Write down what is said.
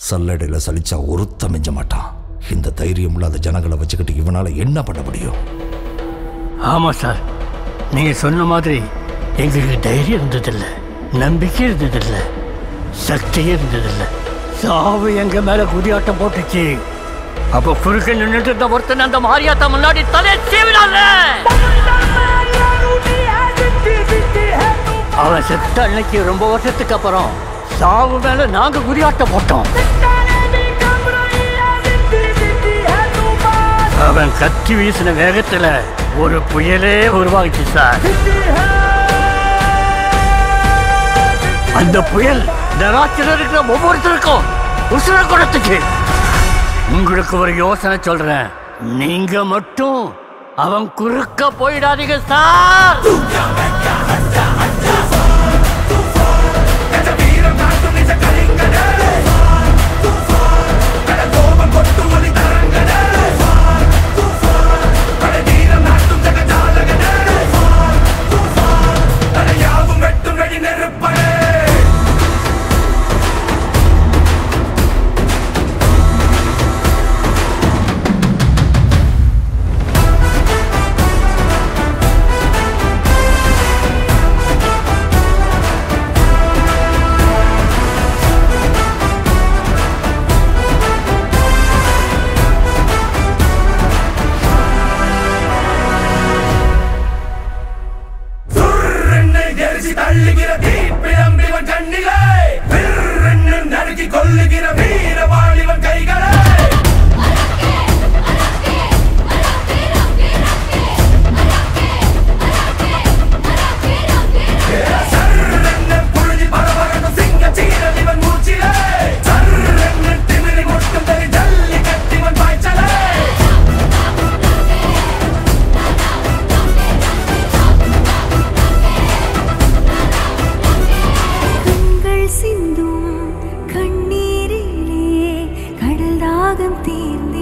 சல்லடையில் சலிச்சா ஒருத்த மிஞ்ச மாட்டான் இந்த தைரியம் இல்லாத ஜனங்களை வச்சுக்கிட்டு இவனால என்ன பண்ண முடியும் ஆமாம் சார் நீங்கள் சொன்ன மாதிரி எங்களுக்கு தைரியம் இருந்ததில்லை நம்பிக்கை இருந்ததில்லை சக்தியும் இருந்ததில்லை சாவு எங்க மேல குதியாட்டம் போட்டுச்சு அப்போ குறுக்க நின்றுட்டு இருந்த ஒருத்தன் அந்த மாரியாத்தா முன்னாடி தலையை சீவினால அவன் செத்த அன்னைக்கு ரொம்ப வருஷத்துக்கு அப்புறம் சாவு மேல நாங்க குதியாட்டம் போட்டோம் அவன் கத்தி வீசின வேகத்துல ஒரு புயலே உருவாகிச்சு சார் அந்த புயல் நராட்சியில் இருக்கிற ஒவ்வொருத்தருக்கும் உசுர குடத்துக்கு உங்களுக்கு ஒரு யோசனை சொல்றேன் நீங்க மட்டும் அவன் குறுக்க போயிடாதீங்க சார் சுர்ரென்னை எரிசி தள்ளுகிற தீப்பிழம்பிவன் கண்ணிலே விர்ரென்னு நறுக்கி கொல்லுகிற வீரவாளிவன் கைகளே சர்ரென்னு புழுதி பரபரக்கும் சிங்க சீரலிவன் மூச்சிலே சர்ரென்னு திமிரி முட்டும் தறி ஜல்லி கட்டிவன் பாய்ச்சலே கண்கள் சிந்தும் கண்ணீரிலே கடல் தாகம் தீர்ந்த